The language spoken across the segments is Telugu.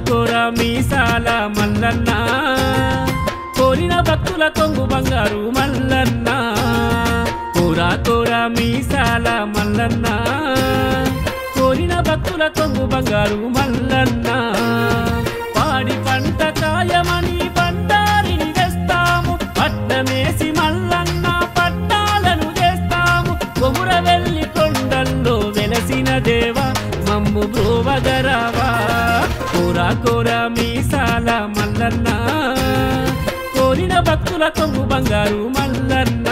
కోర మీసాల మల్లన్న కోరిన భక్తుల కొంగు బంగారు మల్లన్న కోర కోర మీసాల మల్లన్న కోరిన భక్తుల కొంగు బంగారు మల్లన్న పాడి పంట కాయమని బండారిని తెస్తాము పట్టమేసి మల్లన్న పట్టాలను చేస్తాము కొముర వెళ్ళి కొండల్లో వెలసిన దేవ మమ్ము బ్రోవగరావా కోర కోర మీసాల మల్లన్న కోరిన భక్తుల కొంగు బంగారు మల్లన్న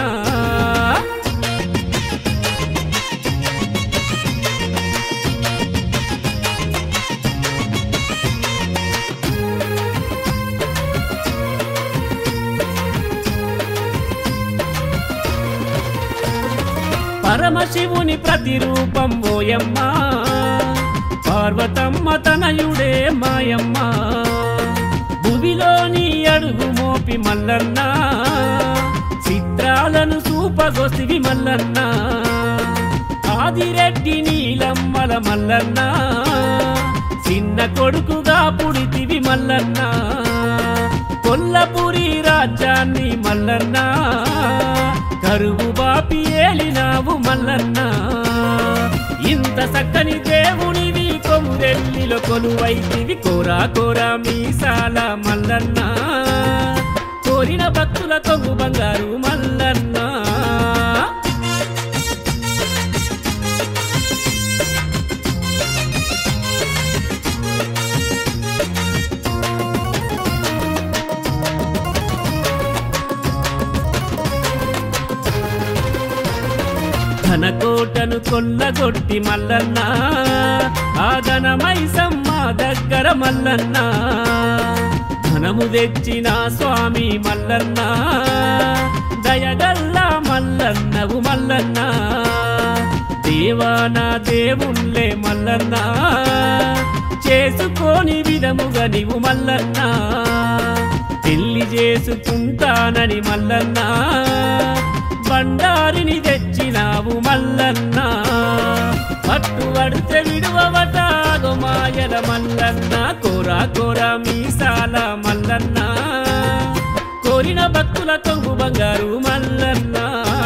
పరమశివుని ప్రతిరూపం ఓయమ్మ పార్వతమ్మ తనయుడే మాయమ్మ భువిలోని అడుగు మోపి మల్లన్న చిత్రాలను సూపగొసివి మల్లన్న ఆదిరెడ్డి నీలమ్మల మల్లన్న చిన్న కొడుకుగా పుడితివి మల్లన్న కొల్లపురి రాజ్యాన్ని మల్లన్న కరువు బాపి ఏలినావు మల్లన్న ఇంత చక్కని దేవునివి కొమురెల్లిలో కొలువైతివి కోరా కోరా మీసాల మల్లన్న కోరిన భక్తుల కొంగు బంగారు మల్లన్న ధనకోటను కొల్లగొట్టి మల్లన్న ఆ ధనమైసమ్మ దగ్గర మల్లన్న ధనము తెచ్చిన స్వామి మల్లన్న దయగల్ల మల్లన్నవు మల్లన్న దేవానా దేవుళ్ళే మల్లన్న చేసుకొని విధముగా నీవు మల్లన్న పెళ్లి చేసుకుంటానని మల్లన్న బండారిని తెచ్చినావు మల్లన్న పట్టు పడితే విడువవట మాయల మల్లన్న కోరా కోరా మీసాల మల్లన్న కోరిన భక్తుల కొంగు బంగారు మల్లన్న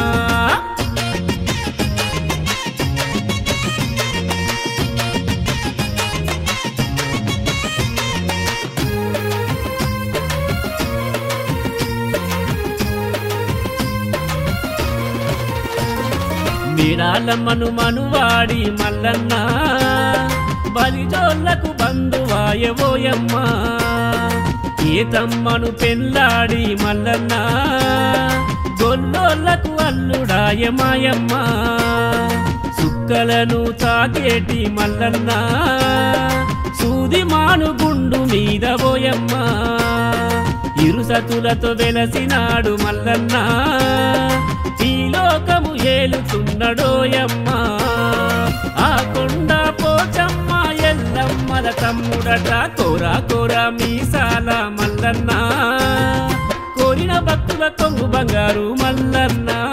మీరాలమ్మను మనువాడి మల్లన్న బలిజోళ్లకు బంధువాయవోయమ్మ ఈతమ్మను పెళ్ళాడి మల్లన్న గొల్లోళ్లకు అల్లుడాయ మాయమ్మ సుక్కలను తాకేటి మల్లన్న సూది మాను గుండు మీద పోయమ్మ ఇరుసతులతో వెలసినాడు మల్లన్న ఈ లోకము ఏలుతున్నడోయమ్మ ఆ కొండ పోచమ్మ ఎల్లమ్మల తమ్ముడట కోరా కోరా మీసాల మల్లన్న కోరిన భక్తుల కొంగు బంగారు మల్లన్న